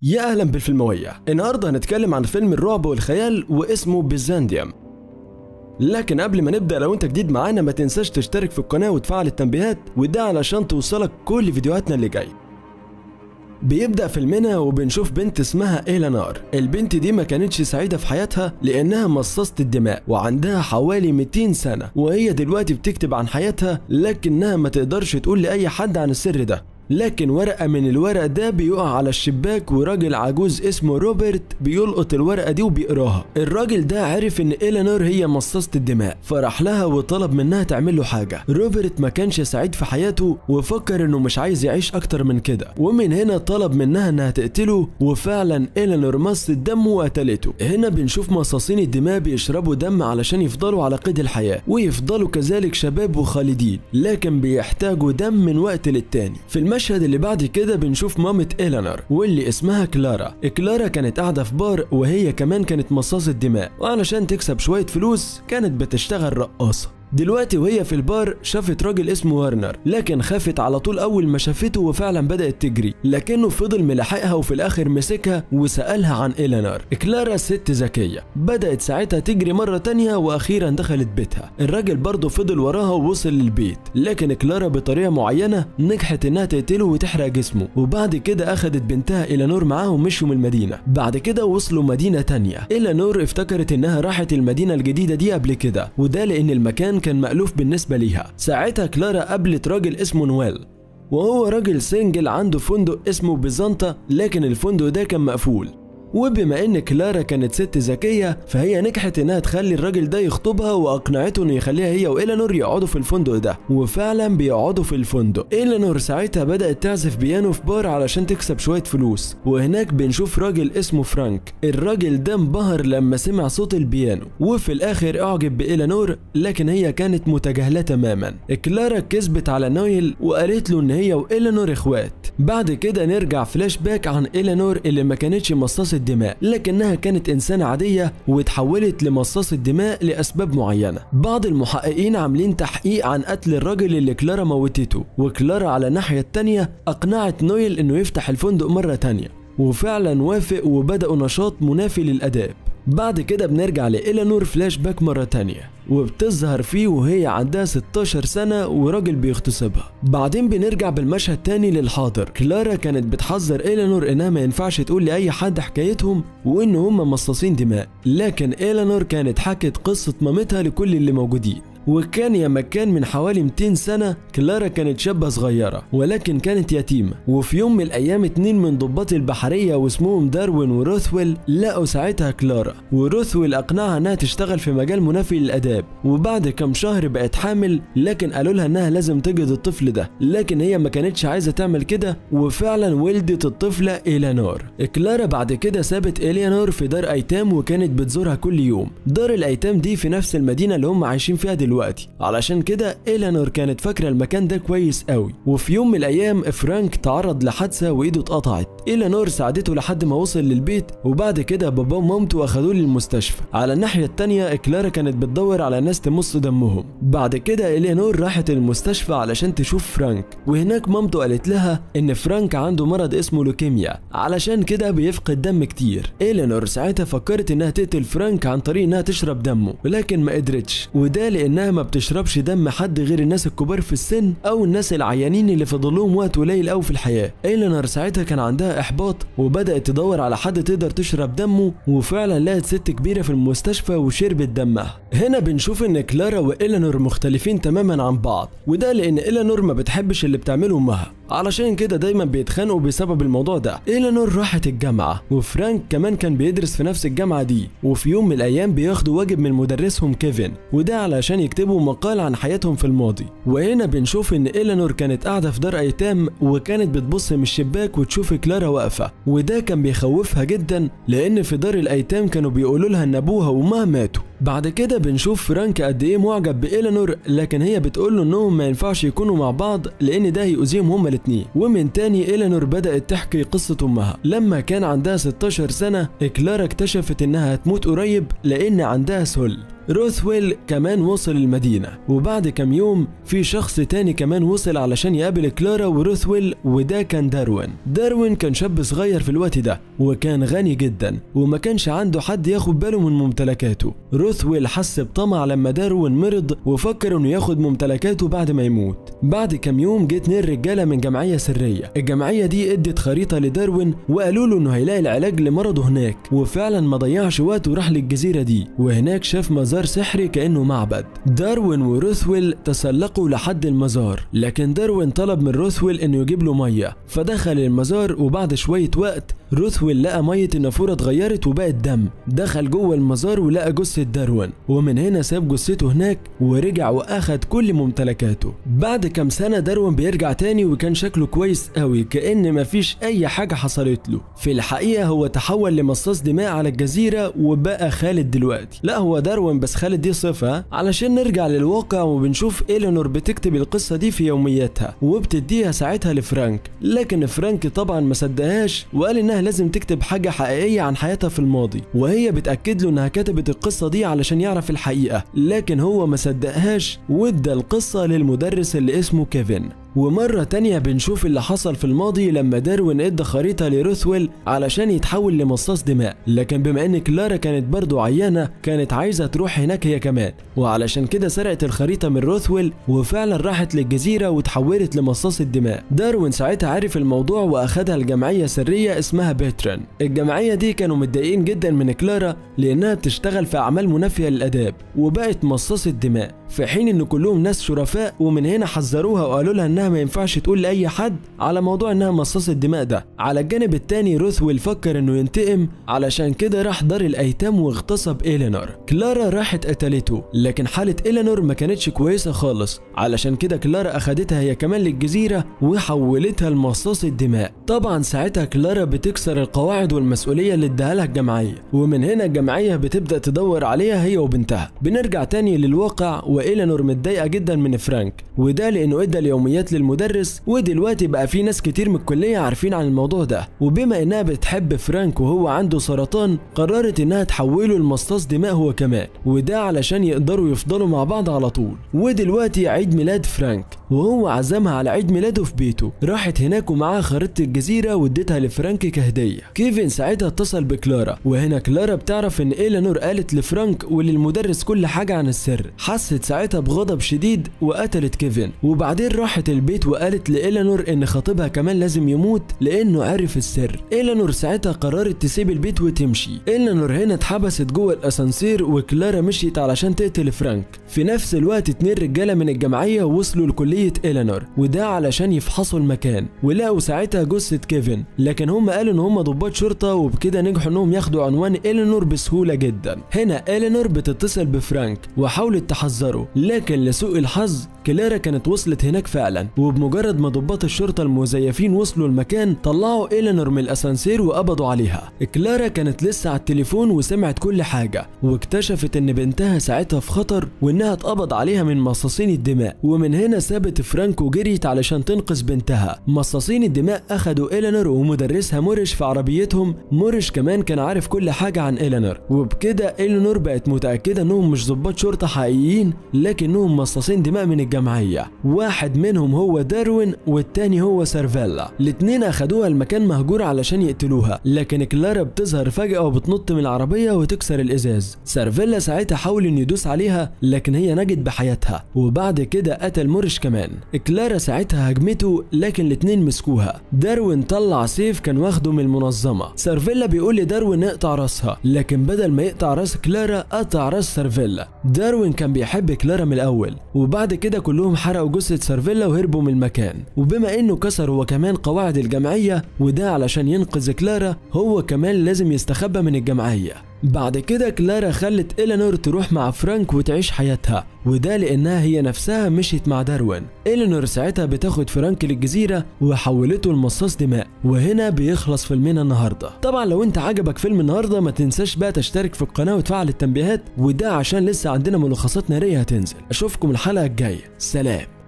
يا اهلا بالفيلمويه النهارده هنتكلم عن فيلم الرعب والخيال واسمه بيزانديوم لكن قبل ما نبدا لو انت جديد معانا ما تنساش تشترك في القناه وتفعل التنبيهات وده علشان توصلك كل فيديوهاتنا اللي جايه بيبدأ فيلمنا وبنشوف بنت اسمها إيلانار البنت دي ما كانتش سعيدة في حياتها لأنها مصاصة الدماء وعندها حوالي 200 سنة وهي دلوقتي بتكتب عن حياتها لكنها ما تقدرش تقول لأي حد عن السر ده لكن ورقة من الورق ده بيقع على الشباك وراجل عجوز اسمه روبرت بيلقط الورقة دي وبيقراها الراجل ده عرف ان إيلانور هي مصاصة الدماء فراح لها وطلب منها تعمل له حاجة روبرت ما كانش سعيد في حياته وفكر انه مش عايز يعيش اكتر من كده ومن هنا طلب منها انها تقتله وفعلا إيلانور مصت دمه وقتلته هنا بنشوف مصاصين الدماء بيشربوا دم علشان يفضلوا على قيد الحياة ويفضلوا كذلك شباب وخالدين لكن بيحتاجوا دم من وقت للتاني في المشهد اللي بعد كده بنشوف مامة إيلانر واللي اسمها كلارا كلارا كانت قاعدة في بار وهي كمان كانت مصاصة دماء وعلشان تكسب شوية فلوس كانت بتشتغل رقاصة دلوقتي وهي في البار شافت راجل اسمه وارنر لكن خافت على طول اول ما شافته وفعلا بدات تجري لكنه فضل ملاحقها وفي الاخر مسكها وسالها عن إيلانار كلارا ست ذكيه بدات ساعتها تجري مره تانية واخيرا دخلت بيتها الراجل برضه فضل وراها ووصل للبيت لكن كلارا بطريقه معينه نجحت انها تقتله وتحرق جسمه وبعد كده اخدت بنتها إيلانور معاها ومشوا من المدينه بعد كده وصلوا مدينه تانية إيلانور افتكرت انها راحت المدينه الجديده دي قبل كده وده لان المكان كان مألوف بالنسبة ليها ساعتها كلارا قابلت راجل اسمه نويل وهو راجل سنجل عنده فندق اسمه بيزنطة لكن الفندق ده كان مقفول وبما ان كلارا كانت ست ذكيه فهي نجحت انها تخلي الراجل ده يخطبها واقنعته انه يخليها هي وإيلانور يقعدوا في الفندق ده وفعلا بيقعدوا في الفندق إيلانور ساعتها بدات تعزف بيانو في بار علشان تكسب شويه فلوس وهناك بنشوف راجل اسمه فرانك الراجل ده انبهر لما سمع صوت البيانو وفي الاخر اعجب بإيلانور لكن هي كانت متجاهله تماما كلارا كذبت على نويل وقالت له ان هي وإيلانور اخوات بعد كده نرجع فلاش باك عن إيلانور اللي ما كانتش مصاصة دماء لكنها كانت إنسانة عادية واتحولت لمصاصة دماء لأسباب معينة بعض المحققين عاملين تحقيق عن قتل الراجل اللي كلارا موتته وكلارا على الناحية التانية أقنعت نويل إنه يفتح الفندق مرة تانية وفعلا وافق وبدأوا نشاط منافي للآداب بعد كده بنرجع لإيلانور فلاش باك مرة تانية وبتظهر فيه وهي عندها 16 سنة وراجل بيغتصبها بعدين بنرجع بالمشهد تاني للحاضر كلارا كانت بتحذر إيلانور إنها ما ينفعش تقول لأي حد حكايتهم وإن هم مصاصين دماء لكن إيلانور كانت حكت قصة مامتها لكل اللي موجودين وكان يا مكان من حوالي 200 سنة كلارا كانت شابة صغيرة ولكن كانت يتيمة وفي يوم من الأيام اتنين من ضباط البحرية واسمهم داروين وروثويل لقوا ساعتها كلارا وروثويل أقنعها إنها تشتغل في مجال منافي للآداب وبعد كام شهر بقت حامل لكن قالوا لها إنها لازم تجد الطفل ده لكن هي ما كانتش عايزة تعمل كده وفعلا ولدت الطفلة إيلانور كلارا بعد كده سابت إليانور في دار أيتام وكانت بتزورها كل يوم دار الأيتام دي في نفس المدينة اللي هم عايشين فيها دلوقتي دلوقتي علشان كده إيلانور كانت فاكرة المكان ده كويس قوي وفي يوم من الأيام فرانك تعرض لحادثة وإيده اتقطعت إيلانور ساعدته لحد ما وصل للبيت وبعد كده باباه ومامته أخدوه للمستشفى على الناحية التانية كلارا كانت بتدور على ناس تمص دمهم بعد كده إليانور راحت المستشفى علشان تشوف فرانك وهناك مامته قالت لها إن فرانك عنده مرض اسمه لوكيميا علشان كده بيفقد دم كتير إيلانور ساعتها فكرت إنها تقتل فرانك عن طريق إنها تشرب دمه ولكن ما قدرتش وده لأنها ما بتشربش دم حد غير الناس الكبار في السن او الناس العيانين اللي فاضل لهم وقت قليل قوي في الحياه ايلانر ساعتها كان عندها احباط وبدات تدور على حد تقدر تشرب دمه وفعلا لقت ست كبيره في المستشفى وشربت دمها هنا بنشوف ان كلارا وايلانور مختلفين تماما عن بعض وده لان ايلانور ما بتحبش اللي بتعمله امها علشان كده دايما بيتخانقوا بسبب الموضوع ده إيلانور راحت الجامعة وفرانك كمان كان بيدرس في نفس الجامعة دي وفي يوم من الأيام بياخدوا واجب من مدرسهم كيفن وده علشان يكتبوا مقال عن حياتهم في الماضي وهنا بنشوف إن إيلانور كانت قاعدة في دار أيتام وكانت بتبص من الشباك وتشوف كلارا واقفة وده كان بيخوفها جدا لأن في دار الأيتام كانوا بيقولوا لها إن أبوها وأمها ماتوا بعد كده بنشوف فرانك قد ايه معجب بإلينور لكن هي بتقول له انهم ما ينفعش يكونوا مع بعض لان ده هيؤذيهم هما الاتنين ومن تاني إلينور بدأت تحكي قصة امها لما كان عندها 16 سنة كلارا اكتشفت انها هتموت قريب لان عندها سل روثويل كمان وصل المدينة وبعد كام يوم في شخص تاني كمان وصل علشان يقابل كلارا وروثويل وده كان داروين داروين كان شاب صغير في الوقت ده وكان غني جدا وما كانش عنده حد ياخد باله من ممتلكاته روثويل حس بطمع لما داروين مرض وفكر انه ياخد ممتلكاته بعد ما يموت بعد كام يوم جه اتنين رجالة من جمعية سرية الجمعية دي ادت خريطة لداروين وقالوا له انه هيلاقي العلاج لمرضه هناك وفعلا ما ضيعش وقت وراح للجزيرة دي وهناك شاف مزار سحري كأنه معبد داروين وروثويل تسلقوا لحد المزار لكن داروين طلب من روثويل انه يجيب له مية فدخل المزار وبعد شوية وقت روثويل لقى مية النافورة اتغيرت وبقت دم دخل جوه المزار ولقى جثة داروين ومن هنا ساب جثته هناك ورجع واخد كل ممتلكاته بعد كام سنة داروين بيرجع تاني وكان شكله كويس قوي كأن مفيش أي حاجة حصلت له في الحقيقة هو تحول لمصاص دماء على الجزيرة وبقى خالد دلوقتي لا هو داروين بس خالد دي صفة علشان نرجع للواقع وبنشوف إلينور بتكتب القصة دي في يومياتها وبتديها ساعتها لفرانك لكن فرانك طبعا ما صدقهاش وقال إنها لازم تكتب حاجة حقيقية عن حياتها في الماضي وهي بتأكد له إنها كتبت القصة دي علشان يعرف الحقيقة لكن هو ما صدقهاش وادى القصة للمدرس اللي اسمه كيفن ومرة تانية بنشوف اللي حصل في الماضي لما داروين ادى خريطة لروثويل علشان يتحول لمصاص دماء لكن بما ان كلارا كانت برضو عيانة كانت عايزة تروح هناك هي كمان وعلشان كده سرقت الخريطة من روثويل وفعلا راحت للجزيرة وتحولت لمصاص الدماء داروين ساعتها عرف الموضوع واخدها لجمعية سرية اسمها بيترن الجمعية دي كانوا متضايقين جدا من كلارا لانها بتشتغل في اعمال منافية للاداب وبقت مصاصة دماء في حين ان كلهم ناس شرفاء ومن هنا حذروها وقالوا لها انها ما ينفعش تقول لاي حد على موضوع انها مصاصة دماء ده على الجانب التاني روثويل فكر انه ينتقم علشان كده راح دار الايتام واغتصب إلينور كلارا راحت قتلته لكن حالة إلينور ما كانتش كويسة خالص علشان كده كلارا اخدتها هي كمان للجزيرة وحولتها لمصاصة دماء طبعا ساعتها كلارا بتكسر القواعد والمسؤولية اللي اداها لها الجمعية ومن هنا الجمعية بتبدأ تدور عليها هي وبنتها بنرجع تاني للواقع وإلينور متضايقة جدا من فرانك وده لأنه ادى اليوميات للمدرس ودلوقتي بقى في ناس كتير من الكلية عارفين عن الموضوع ده وبما انها بتحب فرانك وهو عنده سرطان قررت انها تحوله لمصاص دماء هو كمان وده علشان يقدروا يفضلوا مع بعض على طول ودلوقتي عيد ميلاد فرانك وهو عزمها على عيد ميلاده في بيته راحت هناك ومعاها خريطة الجزيرة واديتها لفرانك كهدية كيفن ساعتها اتصل بكلارا وهنا كلارا بتعرف ان إيلانور قالت لفرانك وللمدرس كل حاجة عن السر حست ساعتها بغضب شديد وقتلت كيفن وبعدين راحت البيت وقالت لإيلانور ان خطيبها كمان لازم يموت لانه عرف السر إيلانور ساعتها قررت تسيب البيت وتمشي إيلانور هنا اتحبست جوه الاسانسير وكلارا مشيت علشان تقتل فرانك في نفس الوقت اتنين رجالة من الجمعية وصلوا لكلية إيلانور وده علشان يفحصوا المكان ولقوا ساعتها جثة كيفن لكن هم قالوا ان هم ضباط شرطة وبكده نجحوا انهم ياخدوا عنوان إيلانور بسهولة جدا هنا إيلانور بتتصل بفرانك وحاولت تحذره لكن لسوء الحظ كلارا كانت وصلت هناك فعلا وبمجرد ما ضباط الشرطة المزيفين وصلوا المكان طلعوا إيلانور من الأسانسير وقبضوا عليها كلارا كانت لسه على التليفون وسمعت كل حاجة واكتشفت إن بنتها ساعتها في خطر وإنها اتقبض عليها من مصاصين الدماء ومن هنا سابت فرانك وجريت علشان تنقذ بنتها مصاصين الدماء أخدوا إيلانور ومدرسها موريش في عربيتهم موريش كمان كان عارف كل حاجة عن إيلانور وبكده إيلانور بقت متأكدة إنهم مش ضباط شرطة حقيقيين لكنهم مصاصين دماء من الجمعية واحد منهم هو داروين والتاني هو سيرفيلا الاتنين اخدوها المكان مهجور علشان يقتلوها لكن كلارا بتظهر فجأة وبتنط من العربية وتكسر الازاز سيرفيلا ساعتها حاول انه يدوس عليها لكن هي نجت بحياتها وبعد كده قتل موريش كمان كلارا ساعتها هجمته لكن الاتنين مسكوها داروين طلع سيف كان واخده من المنظمة سيرفيلا بيقول لداروين اقطع راسها لكن بدل ما يقطع راس كلارا قطع راس سيرفيلا داروين كان بيحب كلارا من الاول وبعد كده كلهم حرقوا جثة سيرفيلا وهربوا من المكان وبما انه كسر هو كمان قواعد الجمعية وده علشان ينقذ كلارا هو كمان لازم يستخبى من الجمعية بعد كده كلارا خلت إلينور تروح مع فرانك وتعيش حياتها وده لأنها هي نفسها مشيت مع داروين إلينور ساعتها بتاخد فرانك للجزيرة وحولته لمصاص دماء وهنا بيخلص فيلمنا النهاردة طبعا لو انت عجبك فيلم النهاردة ما تنساش بقى تشترك في القناة وتفعل التنبيهات وده عشان لسه عندنا ملخصات نارية هتنزل أشوفكم الحلقة الجاية سلام